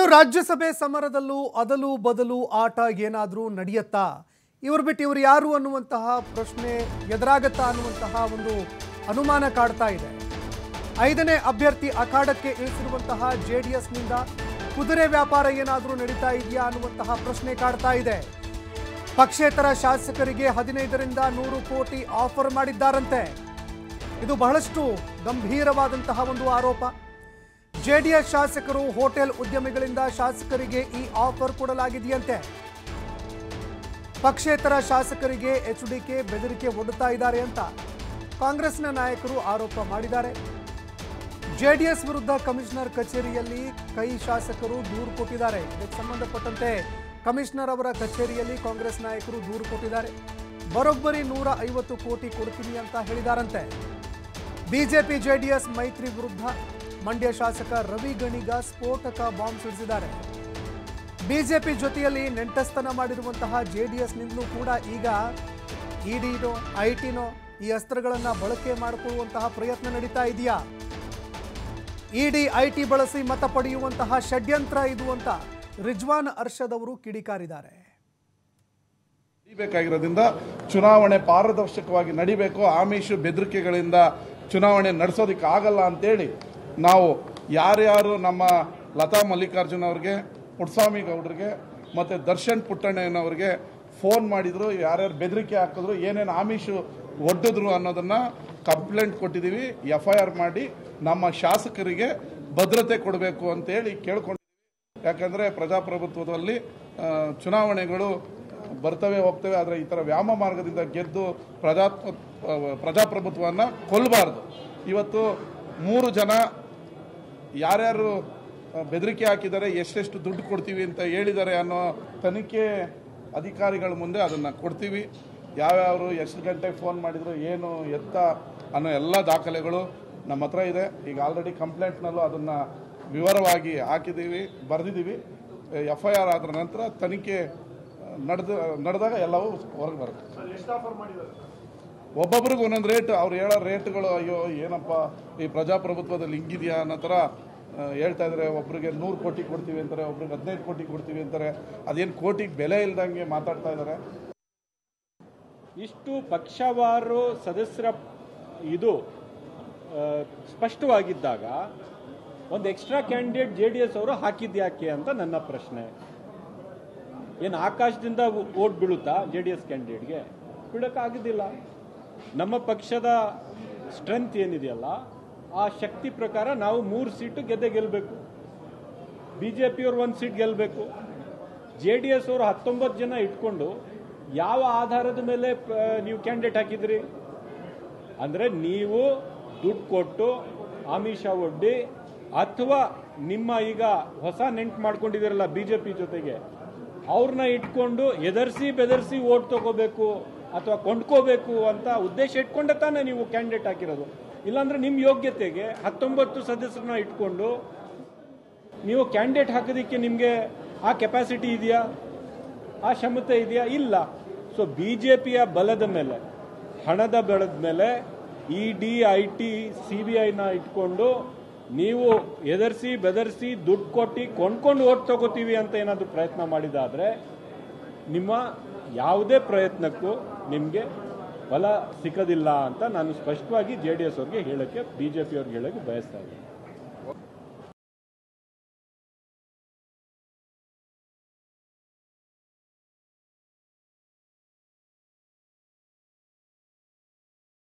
ಇನ್ನು ರಾಜ್ಯಸಭೆ ಸಮರದಲ್ಲೂ ಅದಲು ಬದಲು ಆಟ ಏನಾದರೂ ನಡೆಯತ್ತಾ ಇವ್ರು ಬಿಟ್ಟು ಇವ್ರು ಯಾರು ಅನ್ನುವಂತಹ ಪ್ರಶ್ನೆ ಎದುರಾಗತ್ತಾ ಅನ್ನುವಂತಹ ಒಂದು ಅನುಮಾನ ಕಾಡ್ತಾ ಇದೆ ಐದನೇ ಅಭ್ಯರ್ಥಿ ಅಖಾಡಕ್ಕೆ ಇಳಿಸಿರುವಂತಹ ಜೆ ಡಿ ಎಸ್ನಿಂದ ಕುದುರೆ ವ್ಯಾಪಾರ ಏನಾದರೂ ನಡೀತಾ ಇದೆಯಾ ಅನ್ನುವಂತಹ ಪ್ರಶ್ನೆ ಕಾಡ್ತಾ ಇದೆ ಪಕ್ಷೇತರ ಶಾಸಕರಿಗೆ ಹದಿನೈದರಿಂದ ನೂರು ಕೋಟಿ ಆಫರ್ ಮಾಡಿದ್ದಾರಂತೆ ಇದು ಬಹಳಷ್ಟು ಗಂಭೀರವಾದಂತಹ ಒಂದು ಆರೋಪ ಜೆಡಿಎಸ್ ಶಾಸಕರು ಹೋಟೆಲ್ ಉದ್ಯಮಿಗಳಿಂದ ಶಾಸಕರಿಗೆ ಈ ಆಫರ್ ಕೊಡಲಾಗಿದೆಯಂತೆ ಪಕ್ಷೇತರ ಶಾಸಕರಿಗೆ ಎಚ್ಡಿಕೆ ಬೆದರಿಕೆ ಒಡ್ಡುತ್ತಾ ಇದ್ದಾರೆ ಅಂತ ಕಾಂಗ್ರೆಸ್ನ ನಾಯಕರು ಆರೋಪ ಮಾಡಿದ್ದಾರೆ ಜೆಡಿಎಸ್ ವಿರುದ್ಧ ಕಮಿಷನರ್ ಕಚೇರಿಯಲ್ಲಿ ಕೈ ಶಾಸಕರು ದೂರು ಕೊಟ್ಟಿದ್ದಾರೆ ಇದಕ್ಕೆ ಸಂಬಂಧಪಟ್ಟಂತೆ ಕಮಿಷನರ್ ಅವರ ಕಚೇರಿಯಲ್ಲಿ ಕಾಂಗ್ರೆಸ್ ನಾಯಕರು ದೂರು ಕೊಟ್ಟಿದ್ದಾರೆ ಬರೋಬ್ಬರಿ ನೂರ ಐವತ್ತು ಕೋಟಿ ಕೊಡ್ತೀನಿ ಅಂತ ಹೇಳಿದಾರಂತೆ ಬಿಜೆಪಿ ಜೆಡಿಎಸ್ ಮೈತ್ರಿ ವಿರುದ್ಧ ಮಂಡ್ಯ ಶಾಸಕ ರವಿ ಗಣಿಗ ಸ್ಫೋಟಕ ಬಾಂಬ್ ಸಿಡಿಸಿದ್ದಾರೆ ಬಿಜೆಪಿ ಜೊತೆಯಲ್ಲಿ ನೆಂಟಸ್ತನ ಮಾಡಿರುವಂತಹ ಜೆಡಿಎಸ್ನಿಂದಲೂ ಕೂಡ ಈಗ ಇಡಿನೋ ಐಟಿನೋ ಈ ಅಸ್ತ್ರಗಳನ್ನು ಬಳಕೆ ಮಾಡಿಕೊಳ್ಳುವಂತಹ ಪ್ರಯತ್ನ ನಡೀತಾ ಇದೆಯಾ ಇಡಿ ಐಟಿ ಬಳಸಿ ಮತ ಪಡೆಯುವಂತಹ ಷಡ್ಯಂತ್ರ ಇದು ಅಂತ ರಿಜ್ವಾನ್ ಅರ್ಷದ್ ಅವರು ಕಿಡಿಕಾರಿದ್ದಾರೆ ನಡಿಬೇಕಾಗಿರೋದ್ರಿಂದ ಚುನಾವಣೆ ಪಾರದರ್ಶಕವಾಗಿ ನಡಿಬೇಕು ಆಮಿಷ ಬೆದರಿಕೆಗಳಿಂದ ಚುನಾವಣೆ ನಡೆಸೋದಕ್ಕೆ ಆಗಲ್ಲ ಅಂತೇಳಿ ನಾವು ಯಾರ್ಯಾರು ನಮ್ಮ ಲತಾ ಮಲ್ಲಿಕಾರ್ಜುನ್ ಅವ್ರಿಗೆ ಪುಟ್ಸ್ವಾಮಿ ಗೌಡ್ರಿಗೆ ಮತ್ತು ದರ್ಶನ್ ಪುಟ್ಟಣ್ಣನವ್ರಿಗೆ ಫೋನ್ ಮಾಡಿದ್ರು ಯಾರ್ಯಾರು ಬೆದರಿಕೆ ಹಾಕಿದ್ರು ಏನೇನು ಆಮಿಷು ಒಡ್ಡಿದ್ರು ಅನ್ನೋದನ್ನ ಕಂಪ್ಲೇಂಟ್ ಕೊಟ್ಟಿದ್ದೀವಿ ಎಫ್ ಐ ಆರ್ ಮಾಡಿ ನಮ್ಮ ಶಾಸಕರಿಗೆ ಭದ್ರತೆ ಕೊಡಬೇಕು ಅಂತೇಳಿ ಕೇಳ್ಕೊಂಡು ಯಾಕಂದ್ರೆ ಪ್ರಜಾಪ್ರಭುತ್ವದಲ್ಲಿ ಆ, ಚುನಾವಣೆಗಳು ಬರ್ತವೆ ಹೋಗ್ತವೆ ಆದರೆ ಈ ಥರ ವ್ಯಾಮ ಮಾರ್ಗದಿಂದ ಗೆದ್ದು ಪ್ರಜಾ ಪ್ರಜಾಪ್ರಭುತ್ವವನ್ನು ಕೊಲ್ಲಬಾರ್ದು ಇವತ್ತು ಮೂರು ಜನ ಯಾರ್ಯಾರು ಆ, ಬೆದರಿಕೆ ಹಾಕಿದ್ದಾರೆ ಎಷ್ಟೆಷ್ಟು ದುಡ್ಡು ಕೊಡ್ತೀವಿ ಅಂತ ಹೇಳಿದ್ದಾರೆ ಅನ್ನೋ ತನಿಖೆ ಅಧಿಕಾರಿಗಳ ಮುಂದೆ ಅದನ್ನು ಕೊಡ್ತೀವಿ ಯಾವ್ಯಾವರು ಎಷ್ಟು ಗಂಟೆಗೆ ಫೋನ್ ಮಾಡಿದ್ರು ಏನು ಎತ್ತ ಅನ್ನೋ ಎಲ್ಲ ದಾಖಲೆಗಳು ನಮ್ಮ ಹತ್ರ ಇದೆ ಈಗ ಆಲ್ರೆಡಿ ಕಂಪ್ಲೇಂಟ್ನಲ್ಲೂ ಅದನ್ನು ವಿವರವಾಗಿ ಹಾಕಿದ್ದೀವಿ ಬರೆದಿದ್ದೀವಿ ಎಫ್ ಐ ಆರ್ ಆದ ನಂತರ ತನಿಖೆ ನಡೆದ ನಡೆದಾಗ ಎಲ್ಲವೂ ಹೊರಗೆ ಬರುತ್ತೆ ಒಬ್ಬೊಬ್ರಿಗೆ ಒಂದೊಂದು ರೇಟ್ ಅವ್ರು ಹೇಳೋ ರೇಟ್ಗಳು ಅಯ್ಯೋ ಏನಪ್ಪ ಈ ಪ್ರಜಾಪ್ರಭುತ್ವದಲ್ಲಿ ಹಿಂಗಿದೆಯಾ ಅನ್ನೋ ಥರ ಆ, ಹೇಳ್ತಾ ಇದ್ದಾರೆ ಒಬ್ರಿಗೆ ನೂರು ಕೋಟಿ ಕೊಡ್ತೀವಿ ಅಂತಾರೆ ಒಬ್ರಿಗೆ ಹದಿನೈದು ಕೋಟಿ ಕೊಡ್ತೀವಿ ಅಂತಾರೆ ಅದೇನು ಕೋಟಿಗೆ ಬೆಲೆ ಇಲ್ದಂಗೆ ಮಾತಾಡ್ತಾ ಇದ್ದಾರೆ ಇಷ್ಟು ಪಕ್ಷವಾರು ಸದಸ್ಯರ ಇದು ಆ, ಸ್ಪಷ್ಟವಾಗಿದ್ದಾಗ ಒಂದು extra candidate J D S ಅವರು ಹಾಕಿದ್ಯಾಕೆ ಅಂತ ನನ್ನ ಪ್ರಶ್ನೆ ಏನು ಆಕಾಶದಿಂದ ಓಟ್ ಬೀಳುತ್ತಾ ಜೆ ಡಿ ಎಸ್ ಕ್ಯಾಂಡಿಡೇಟ್ಗೆ ಬೀಳೋಕ್ಕಾಗೋದಿಲ್ಲ ನಮ್ಮ ಪಕ್ಷದ ಸ್ಟ್ರೆಂತ್ ಏನಿದೆಯಲ್ಲ ಆ ಶಕ್ತಿ ಪ್ರಕಾರ ನಾವು ಮೂರು ಸೀಟು ಗೆದ್ದೆ ಗೆಲ್ಲಬೇಕು ಬಿ ಜೆ ಪಿಯವ್ರು ಒಂದು ಸೀಟ್ ಗೆಲ್ಲಬೇಕು ಜೆ ಡಿ ಎಸ್ ಅವರು ಹತ್ತೊಂಬತ್ತು ಜನ ಇಟ್ಕೊಂಡು ಯಾವ ಆಧಾರದ ಮೇಲೆ ಪ- ನೀವು ಕ್ಯಾಂಡಿಡೇಟ್ ಹಾಕಿದ್ರಿ ಅಂದರೆ ನೀವು ದುಡ್ಡು ಕೊಟ್ಟು ಆಮಿಷ ಒಡ್ಡಿ ಅಥವಾ ನಿಮ್ಮ ಈಗ ಹೊಸ ನೆಂಟು ಮಾಡ್ಕೊಂಡಿದ್ದೀರಲ್ಲ ಬಿ ಜೆ ಪಿ ಜೊತೆಗೆ ಅವ್ರನ್ನ ಇಟ್ಕೊಂಡು ಎದರ್ಸಿ ಬೆದರ್ಸಿ ಓಟ್ ತಗೋಬೇಕು ಅಥವಾ ಕೊಂಡ್ಕೋಬೇಕು ಅಂತ ಉದ್ದೇಶ ಇಟ್ಕೊಂಡೆ ತಾನೇ ನೀವು ಕ್ಯಾಂಡಿಡೇಟ್ ಹಾಕಿರೋದು ಇಲ್ಲಾಂದ್ರೆ ನಿಮ್ಮ ಯೋಗ್ಯತೆಗೆ ಹತ್ತೊಂಬತ್ತು ಸದಸ್ಯರನ್ನ ಇಟ್ಕೊಂಡು ನೀವು ಕ್ಯಾಂಡಿಡೇಟ್ ಹಾಕೋದಕ್ಕೆ ನಿಮಗೆ ಆ ಕೆಪಾಸಿಟಿ ಇದೆಯಾ ಆ ಕ್ಷಮತೆ ಇದೆಯಾ ಇಲ್ಲ ಸೊ ಬಿ ಜೆ ಪಿಯ ಬಲದ ಮೇಲೆ ಹಣದ ಬಲದ ಮೇಲೆ E D I T C B ಐನ ಇಟ್ಕೊಂಡು ನೀವು ಎದರ್ಸಿ ಬೆದರ್ಸಿ ದುಡ್ಡು ಕೊಟ್ಟು ಕೊಂಡ್ಕೊಂಡು ಓಟ್ ತಗೋತೀವಿ ಅಂತ ಏನಾದರೂ ಪ್ರಯತ್ನ ಮಾಡಿದಾದ್ರೆ ನಿಮ್ಮ ಯಾವುದೇ ಪ್ರಯತ್ನಕ್ಕೂ ನಿಮಗೆ ಫಲ ಸಿಗೋದಿಲ್ಲ ಅಂತ ನಾನು ಸ್ಪಷ್ಟವಾಗಿ ಜೆ ಡಿ ಎಸ್ ಅವ್ರಿಗೆ ಹೇಳೋಕ್ಕೆ ಬಿ ಜೆ ಪಿ ಅವ್ರಿಗೆ ಹೇಳೋಕ್ಕೆ ಬಯಸ್ತಾ ಇದ್ದೀನಿ